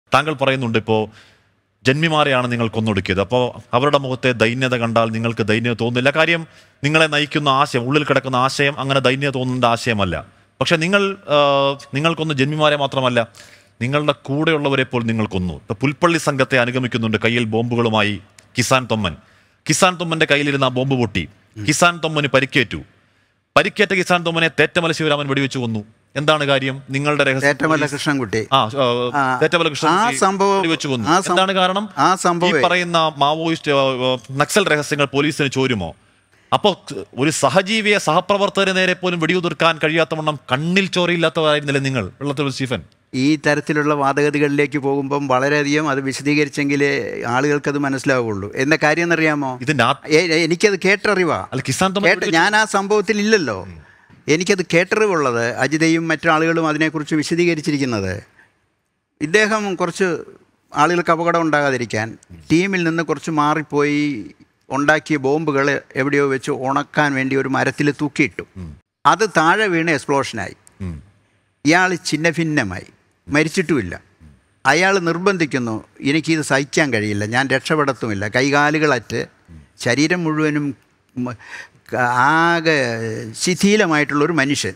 താങ്കൾ പറയുന്നുണ്ട് ഇപ്പോൾ ജന്മിമാരെയാണ് നിങ്ങൾ കൊന്നൊടുക്കിയത് അപ്പോൾ അവരുടെ മുഖത്തെ ദൈന്യത കണ്ടാൽ നിങ്ങൾക്ക് ദൈന്യത തോന്നുന്നില്ല കാര്യം നിങ്ങളെ നയിക്കുന്ന ആശയം ഉള്ളിൽ കിടക്കുന്ന ആശയം അങ്ങനെ ദൈന്യത തോന്നുന്ന ആശയമല്ല പക്ഷെ നിങ്ങൾ ആ, നിങ്ങൾക്കൊന്ന് ജന്മിമാരെ മാത്രമല്ല നിങ്ങളുടെ കൂടെയുള്ളവരെ പോലും നിങ്ങൾ കൊന്നു ഇപ്പൊ പുൽപ്പള്ളി സംഘത്തെ അനുഗമിക്കുന്നുണ്ട് കയ്യിൽ ബോംബുകളുമായി കിസാൻ തൊമ്മൻ കിസാൻ തൊമ്മന്റെ കയ്യിലിരുന്ന ആ ബോംബ് പൊട്ടി കിസാൻ തൊമ്മന് പരിക്കേറ്റു പരിക്കേറ്റ കിസാൻ തൊമ്മനെ തേറ്റമല ശിവരാമൻ വെടിവെച്ച് കൊന്നു എന്താണ് കാര്യം നിങ്ങളുടെ രഹസ്യ തേറ്റമല പോലീസ്- കൃഷ്ണൻകുട്ടി ആ, ആ, ആ, തേറ്റമല കൃഷ്ണൻ ആ സംഭവം- വെച്ച് കൊന്നു ആ സം- എന്താണ് കാരണം ആ ഈ സംഭവം പറയുന്ന മാവോയിസ്റ്റ് ആ, ആ, നക്സൽ രഹസ്യങ്ങൾ പോലീസിന് ചോരുമോ അപ്പോ ഒരു സഹജീവിയെ സഹപ്രവർത്തകരെ നേരെ പോലും വെടിയുതിർക്കാൻ കഴിയാത്തവണ്ണം കണ്ണിൽ ചോരയില്ലാത്തവരായിരുന്നില്ലേ നിങ്ങൾ വെള്ളത്തിൽ സ്റ്റീഫൻ ഈ തരത്തിലുള്ള വാദഗതികളിലേക്ക് പോകുമ്പം വളരെയധികം അത് വിശദീകരിച്ചെങ്കിലേ ആളുകൾക്കത് മനസ്സിലാവുള്ളൂ എന്ന കാര്യം എന്നറിയാമോ ഇതിന്റെ ആ- എ- എ- എനിക്കത് കേട്ടറിവാ അല്ല കിസാൻ തൊമ്മൻ കേട്ട ഞാൻ ആ സംഭവത്തിൽ ഇല്ലല്ലോ എനിക്കത് കേട്ടറിവുള്ളത് അജിതയും മറ്റാളുകളും അതിനെക്കുറിച്ച് വിശദീകരിച്ചിരിക്കുന്നത് ഇദ്ദേഹം കുറച്ച് ആളുകൾക്ക് അപകടം ഉണ്ടാകാതിരിക്കാൻ ടീമിൽ നിന്ന് കുറച്ച് മാറിപ്പോയി ഉണ്ടാക്കിയ ബോംബുകൾ എവിടെയോ വെച്ച് ഉണക്കാൻ വേണ്ടി ഒരു മരത്തിൽ തൂക്കിയിട്ടു അത് താഴെ വീണ് എക്സ്പ്ലോഷനായി ഉം. ഇയാൾ ഛിന്നഭിന്നമായി മരിച്ചിട്ടുമില്ല അയാൾ നിർബന്ധിക്കുന്നു എനിക്കിത് സഹിക്കാൻ കഴിയില്ല ഞാൻ രക്ഷപ്പെടത്തുമില്ല കൈകാലുകളറ്റ് ശരീരം മുഴുവനും മ- ക- ആകെ ശിഥിലമായിട്ടുള്ളൊരു മനുഷ്യൻ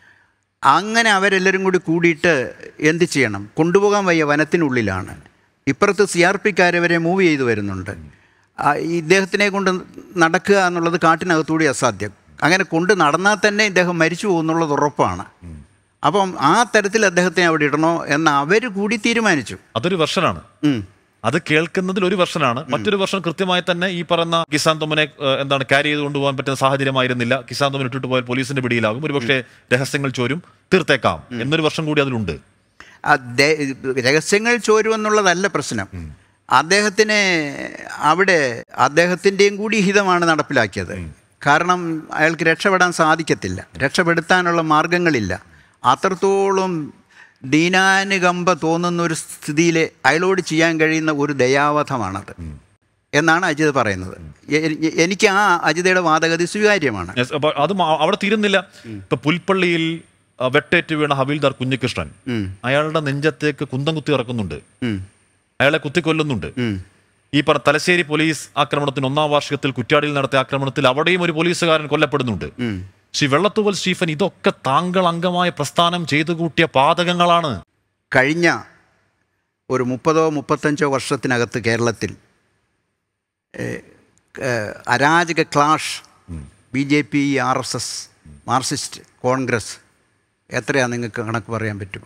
അങ്ങനെ അവരെല്ലാവരും കൂടി കൂടിയിട്ട് എന്ത് ചെയ്യണം കൊണ്ടുപോകാൻ വയ്യ വനത്തിനുള്ളിലാണ് ഇപ്പുറത്ത് സി ആർ പിക്കാരവരെ മൂവ് ചെയ്തു വരുന്നുണ്ട് ആ, ഇദ്ദേഹത്തിനെ കൊണ്ട് നടക്കുക എന്നുള്ളത് കാട്ടിനകത്തൂടി അസാധ്യം അങ്ങനെ കൊണ്ട് നടന്നാൽ തന്നെ ഇദ്ദേഹം മരിച്ചു പോകുന്നുള്ളത് ഉറപ്പാണ് അപ്പം ആ തരത്തിൽ അദ്ദേഹത്തെ അവിടെ ഇടണോ എന്ന് അവർ കൂടി തീരുമാനിച്ചു അതൊരു വെർഷനാണ് ഉം. അത് കേൾക്കുന്നതിൽ ഒരു വെർഷനാണ് മറ്റൊരു വെർഷൻ കൃത്യമായി തന്നെ ഈ പറയുന്ന കിസാൻ തൊമ്മനെ ഏഹ്, എന്താണ് ക്യാരി ചെയ്ത് കൊണ്ടുപോകാൻ പറ്റുന്ന സാഹചര്യമായിരുന്നില്ല കിസാൻ തൊമ്മൻ ഇട്ടിട്ട് പോയാൽ പോലീസിന്റെ പിടിയിലാകും ഒരുപക്ഷെ രഹസ്യങ്ങൾ ചോരും തീർത്തേക്കാം എന്നൊരു വർഷം കൂടി അതിലുണ്ട് അദ്ദേ- രഹസ്യങ്ങൾ ചോരുമെന്നുള്ളതല്ല പ്രശ്നം അദ്ദേഹത്തിന് അവിടെ അദ്ദേഹത്തിൻ്റെയും കൂടി ഹിതമാണ് നടപ്പിലാക്കിയത് കാരണം അയാൾക്ക് രക്ഷപ്പെടാൻ സാധിക്കത്തില്ല രക്ഷപ്പെടുത്താനുള്ള മാർഗങ്ങളില്ല അത്രത്തോളം ദീനാനുകമ്പ തോന്നുന്ന ഒരു സ്ഥിതിയിൽ അയാളോട് ചെയ്യാൻ കഴിയുന്ന ഒരു ദയാവധമാണത് എന്നാണ് അജിത് പറയുന്നത് എ- എ- എനിക്ക് ആ അജിതയുടെ വാദഗതി സ്വീകാര്യമാണ് Yes, അപ്പൊ അത് മാ- അവിടെ തീരുന്നില്ല ഇപ്പൊ പുൽപ്പള്ളിയിൽ ആ, വെട്ടേറ്റ് വീണ ഹവീൽദാർ കുഞ്ഞികൃഷ്ണൻ ഉം. അയാളുടെ നെഞ്ചത്തേക്ക് കുന്തം കുത്തി ഇറക്കുന്നുണ്ട് ഉം. അയാളെ കുത്തിക്കൊല്ലുന്നുണ്ട് ഉം. ഈ പറഞ്ഞ തലശ്ശേരി പോലീസ് ആക്രമണത്തിന് ഒന്നാം വാർഷികത്തിൽ കുറ്റ്യാടിയിൽ നടത്തിയ ആക്രമണത്തിൽ അവിടെയും ഒരു പോലീസുകാരൻ കൊല്ലപ്പെടുന്നുണ്ട് ഉം. ശ്രീ വെള്ളത്തൂവൽ സ്റ്റീഫൻ ഇതൊക്കെ താങ്കൾ അംഗമായ പ്രസ്ഥാനം ചെയ്തു കൂട്ടിയ പാതകങ്ങളാണ് കഴിഞ്ഞ ഒരു മുപ്പതോ മുപ്പത്തഞ്ചോ വർഷത്തിനകത്ത് കേരളത്തിൽ ഏഹ്, ഏഹ്, അരാജക clash B J P R S S Marxist Congress എത്രയാണ് നിങ്ങൾക്ക് കണക്ക് പറയാൻ പറ്റുമോ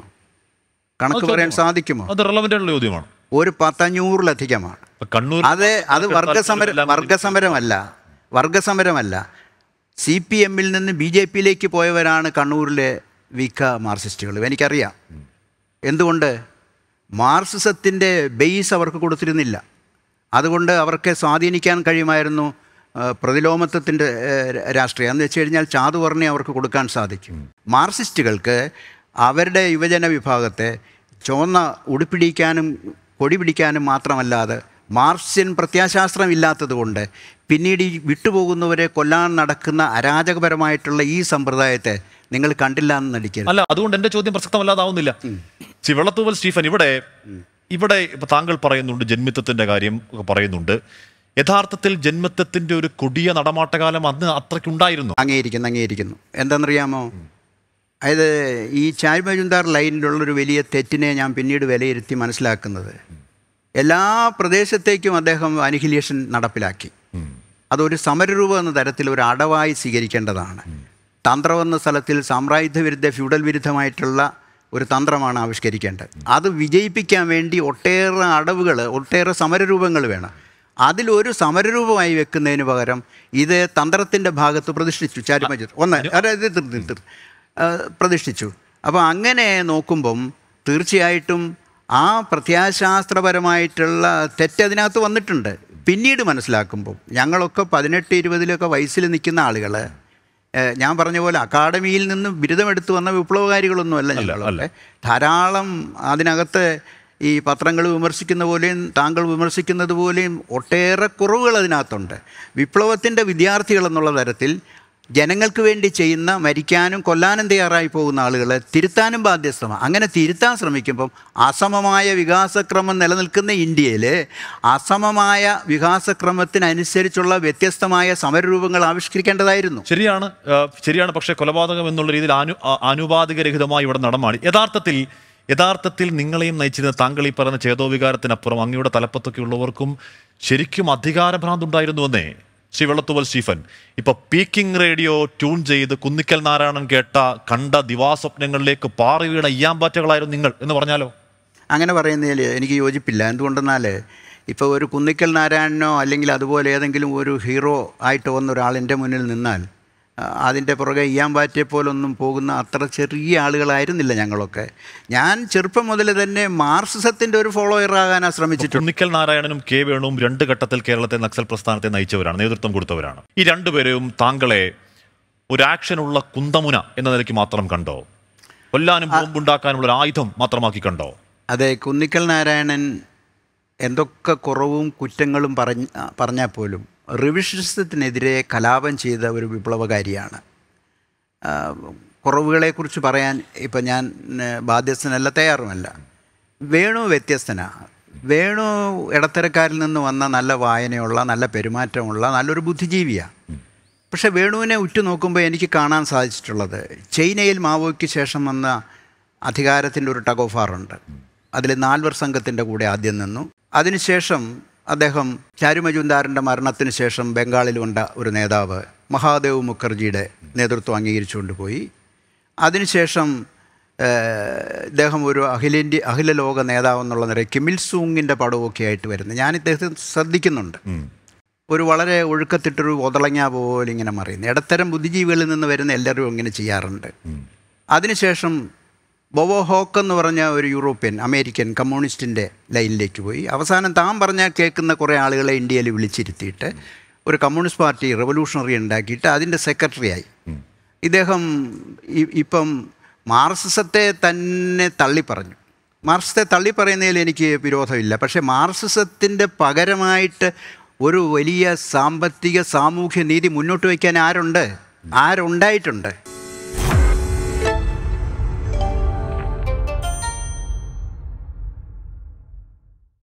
കണക്ക് അത് പറയാൻ ചോദ്യമാണ്. സാധിക്കുമോ അത് റെലവൻ്റ് ആയിട്ടുള്ള ചോദ്യമാണ് ഒരു പത്തഞ്ഞൂറിലധികമാണ് ഇപ്പൊ കണ്ണൂർ അത് അത് വർഗസമരം വർഗസമരമല്ല വർഗസമരമല്ല സി പി എമ്മിൽ നിന്ന് ബി ജെ പിയിലേക്ക് പോയവരാണ് കണ്ണൂരിലെ വിക മാർക്സിസ്റ്റുകൾ എനിക്കറിയാം എന്തുകൊണ്ട് മാർക്സിസത്തിൻ്റെ ബേസ് അവർക്ക് കൊടുത്തിരുന്നില്ല അതുകൊണ്ട് അവർക്ക് സ്വാധീനിക്കാൻ കഴിയുമായിരുന്നു ആ, പ്രതിലോമത്വത്തിൻ്റെ രാഷ്ട്രീയം എന്ന് വെച്ച് കഴിഞ്ഞാൽ ചാതുവർണ്ണെ അവർക്ക് കൊടുക്കാൻ സാധിക്കും മാർക്സിസ്റ്റുകൾക്ക് അവരുടെ യുവജന വിഭാഗത്തെ ചുവന്ന ഉടുപ്പിടിക്കാനും കൊടി പിടിക്കാനും മാത്രമല്ലാതെ മാർക്സ്യൻ പ്രത്യാശാസ്ത്രം ഇല്ലാത്തതുകൊണ്ട് പിന്നീട് ഈ വിട്ടുപോകുന്നവരെ കൊല്ലാൻ നടക്കുന്ന അരാജകപരമായിട്ടുള്ള ഈ സമ്പ്രദായത്തെ നിങ്ങൾ കണ്ടില്ല എന്ന് നടിക്കരുത് അല്ല അതുകൊണ്ട് എന്റെ ചോദ്യം പ്രസക്തമല്ലാതാവുന്നില്ല ശ്രീ വെള്ളത്തൂവൽ സ്റ്റീഫൻ ഇവിടെ ഇവിടെ ഇപ്പൊ താങ്കൾ പറയുന്നുണ്ട് ജന്മിത്വത്തിന്റെ കാര്യം ഒക്കെ പറയുന്നുണ്ട് യഥാർത്ഥത്തിൽ ജന്മിത്വത്തിന്റെ ഒരു കൊടിയ നടമാട്ടകാലം അന്ന് അത്രയ്ക്കുണ്ടായിരുന്നു അംഗീകരിക്കുന്നു അംഗീകരിക്കുന്നു എന്താണെന്നറിയാമോ അതായത് ഈ ചാരി മജുന്ദാർ ലൈനിലുള്ളൊരു വലിയ തെറ്റിനെ ഞാൻ പിന്നീട് വിലയിരുത്തി മനസ്സിലാക്കുന്നത് എല്ലാ പ്രദേശത്തേക്കും അദ്ദേഹം അനിഹിലേഷൻ നടപ്പിലാക്കി അതൊരു സമരരൂപം എന്ന തരത്തിൽ ഒരു അടവായി സ്വീകരിക്കേണ്ടതാണ് തന്ത്രം എന്ന സ്ഥലത്തിൽ സാമ്രാജ്യ വിരുദ്ധ ഫ്യൂഡൽ വിരുദ്ധമായിട്ടുള്ള ഒരു തന്ത്രമാണ് ആവിഷ്കരിക്കേണ്ടത് അത് വിജയിപ്പിക്കാൻ വേണ്ടി ഒട്ടേറെ അടവുകൾ ഒട്ടേറെ സമരരൂപങ്ങൾ വേണം അതിലൊരു സമരരൂപമായി വെക്കുന്നതിന് പകരം ഇത് തന്ത്രത്തിൻ്റെ ഭാഗത്ത് പ്രതിഷ്ഠിച്ചു ചാരിമജൂർ ഒന്ന് അതായത് തീർ- തീർ- തീർ. ആ, പ്രതിഷ്ഠിച്ചു അപ്പോൾ അങ്ങനെ നോക്കുമ്പം തീർച്ചയായിട്ടും ആ പ്രത്യാശാസ്ത്രപരമായിട്ടുള്ള തെറ്റതിനകത്ത് വന്നിട്ടുണ്ട് പിന്നീട് മനസ്സിലാക്കുമ്പോൾ ഞങ്ങളൊക്കെ പതിനെട്ട് ഇരുപതിലൊക്കെ വയസ്സിൽ നിൽക്കുന്ന ആളുകൾ ഞാൻ പറഞ്ഞ പോലെ അക്കാഡമിയിൽ നിന്ന് ബിരുദമെടുത്ത് വന്ന വിപ്ലവകാരികളൊന്നുമല്ല ഞങ്ങളൊക്കെ ധാരാളം അതിനകത്ത് ഈ പത്രങ്ങൾ വിമർശിക്കുന്ന പോലെയും താങ്കൾ വിമർശിക്കുന്നത് പോലെയും ഒട്ടേറെ കുറവുകൾ അതിനകത്തുണ്ട് വിപ്ലവത്തിൻ്റെ വിദ്യാർത്ഥികൾ എന്നുള്ള തരത്തിൽ ജനങ്ങൾക്ക് വേണ്ടി ചെയ്യുന്ന മരിക്കാനും കൊല്ലാനും തയ്യാറായി പോകുന്ന ആളുകളെ തിരുത്താനും ബാധ്യസ്ഥമാണ് അങ്ങനെ തിരുത്താൻ ശ്രമിക്കുമ്പം അസമമായ വികാസക്രമം നിലനിൽക്കുന്ന ഇന്ത്യയിൽ അസമമായ വികാസക്രമത്തിനനുസരിച്ചുള്ള വ്യത്യസ്തമായ സമരരൂപങ്ങൾ ആവിഷ്കരിക്കേണ്ടതായിരുന്നു ശരിയാണ് ആ, ശരിയാണ് പക്ഷേ കൊലപാതകം എന്നുള്ള രീതിയിൽ അനു ആ- ആനുപാതികരഹിതമായി ഇവിടെ നടമാടി യഥാർത്ഥത്തിൽ യഥാർത്ഥത്തിൽ നിങ്ങളെയും നയിച്ചിരുന്ന താങ്കൾ ഈ പറയുന്ന ചേതോവികാരത്തിനപ്പുറം അങ്ങയുടെ തലപ്പത്തൊക്കെ ഉള്ളവർക്കും ശരിക്കും അധികാരഭ്രാന്ത് ഉണ്ടായിരുന്നുവെന്നേ ശ്രീ വെള്ളത്തുവൽ സ്റ്റീഫൻ ഇപ്പൊ പീക്കിംഗ് റേഡിയോ ട്യൂൺ ചെയ്ത് കുന്നിക്കൽ നാരായണൻ കേട്ട കണ്ട ദിവാസ്വപ്നങ്ങളിലേക്ക് പാറി വീണ ഇയ്യാമ്പാറ്റകളായിരുന്നു നിങ്ങൾ എന്ന് പറഞ്ഞാലോ അങ്ങനെ പറയുന്നതിൽ എനിക്ക് യോജിപ്പില്ല എന്തുകൊണ്ടെന്നാൽ ഇപ്പോൾ ഒരു കുന്നിക്കൽ നാരായണനോ അല്ലെങ്കിൽ അതുപോലെ ഏതെങ്കിലും ഒരു ഹീറോ ആയിട്ട് വന്ന ഒരാളിൻ്റെ മുന്നിൽ നിന്നാൽ ആ, അതിൻ്റെ പുറകെ ഇയാമ്പാറ്റെ പോലൊന്നും പോകുന്ന അത്ര ചെറിയ ആളുകളായിരുന്നില്ല ഞങ്ങളൊക്കെ ഞാൻ ചെറുപ്പം മുതൽ തന്നെ മാർക്സിസത്തിൻ്റെ ഒരു ഫോളോയർ ആകാനാണ് ശ്രമിച്ചിട്ടുണ്ട് കുന്നിക്കൽ നാരായണനും കെ വേണുവും രണ്ട് ഘട്ടത്തിൽ കേരളത്തെ നക്സൽ പ്രസ്ഥാനത്തെ നയിച്ചവരാണ് നേതൃത്വം കൊടുത്തവരാണ് ഈ രണ്ടുപേരെയും താങ്കളെ ഒരു ആക്ഷനുള്ള കുന്തമുന എന്ന നിലയ്ക്ക് മാത്രം കണ്ടോ കൊല്ലാനും ബോംബുണ്ടാക്കാനുള്ള ഒരു ആയുധം മാത്രമാക്കി കണ്ടോ അതെ കുന്നിക്കൽ നാരായണൻ എന്തൊക്കെ കുറവും കുറ്റങ്ങളും പറഞ്ഞ പറഞ്ഞാൽ പോലും റിവിഷനിസത്തിനെതിരെ കലാപം ചെയ്ത ഒരു വിപ്ലവകാരിയാണ് ആ, കുറവുകളെക്കുറിച്ച് പറയാൻ ഇപ്പം ഞാൻ ഏ, ബാധ്യസ്ഥനല്ല തയ്യാറുമല്ല വേണു വ്യത്യസ്തനാണ് വേണു ഇടത്തരക്കാരിൽ നിന്ന് വന്ന നല്ല വായനയുള്ള നല്ല പെരുമാറ്റമുള്ള നല്ലൊരു ബുദ്ധിജീവിയാണ് പക്ഷെ വേണുവിനെ ഉറ്റുനോക്കുമ്പോൾ എനിക്ക് കാണാൻ സാധിച്ചിട്ടുള്ളത് ചൈനയിൽ മാവോയ്ക്ക് ശേഷം വന്ന അധികാരത്തിൻ്റെ ഒരു ടഗ് ഓഫ് ഉണ്ട് അതിൽ നാൽവർ സംഘത്തിൻ്റെ കൂടെ ആദ്യം നിന്നു അതിനുശേഷം അദ്ദേഹം ചാരു മജുംദാറിൻ്റെ മരണത്തിന് ശേഷം ബംഗാളിൽ കൊണ്ട ഒരു നേതാവ് മഹാദേവ് മുഖർജിയുടെ നേതൃത്വം അംഗീകരിച്ചുകൊണ്ട് പോയി അതിനുശേഷം ഏഹ്, ഇദ്ദേഹം ഒരു അഖിലേന്ത്യ അഖില ലോക നേതാവ് എന്നുള്ള നിലയിൽ കിമിൽ സൂങ്ങിൻ്റെ പടമൊക്കെ ആയിട്ട് വരുന്നത് ഞാൻ ഇദ്ദേഹത്തെ ശ്രദ്ധിക്കുന്നുണ്ട് ഒരു വളരെ ഒഴുക്കത്തിട്ടൊരു ഒതളങ്ങ പോലെ ഇങ്ങനെ മറിയുന്നു ഇടത്തരം ബുദ്ധിജീവികളിൽ നിന്ന് വരുന്ന എല്ലാവരും ഇങ്ങനെ ചെയ്യാറുണ്ട് അതിനുശേഷം ബൊവോ ഹോക്ക് എന്ന് പറഞ്ഞ ഒരു യൂറോപ്യൻ അമേരിക്കൻ കമ്മ്യൂണിസ്റ്റിൻ്റെ ലൈനിലേക്ക് പോയി അവസാനം താൻ പറഞ്ഞാൽ കേൾക്കുന്ന കുറേ ആളുകളെ ഇന്ത്യയിൽ വിളിച്ചിരുത്തിയിട്ട് ഒരു കമ്മ്യൂണിസ്റ്റ് പാർട്ടി റെവല്യൂഷണറി ഉണ്ടാക്കിയിട്ട് അതിൻ്റെ സെക്രട്ടറിയായി ഇദ്ദേഹം ഇ- ഇപ്പം മാർക്സിസത്തെ തന്നെ തള്ളിപ്പറഞ്ഞു മാർക്സിസത്തെ തള്ളിപ്പറയുന്നതിൽ എനിക്ക് വിരോധമില്ല പക്ഷേ മാർക്സിസത്തിൻ്റെ പകരമായിട്ട് ഒരു വലിയ സാമ്പത്തിക സാമൂഹ്യ നീതി മുന്നോട്ട് വയ്ക്കാൻ ആരുണ്ട് ആരുണ്ടായിട്ടുണ്ട്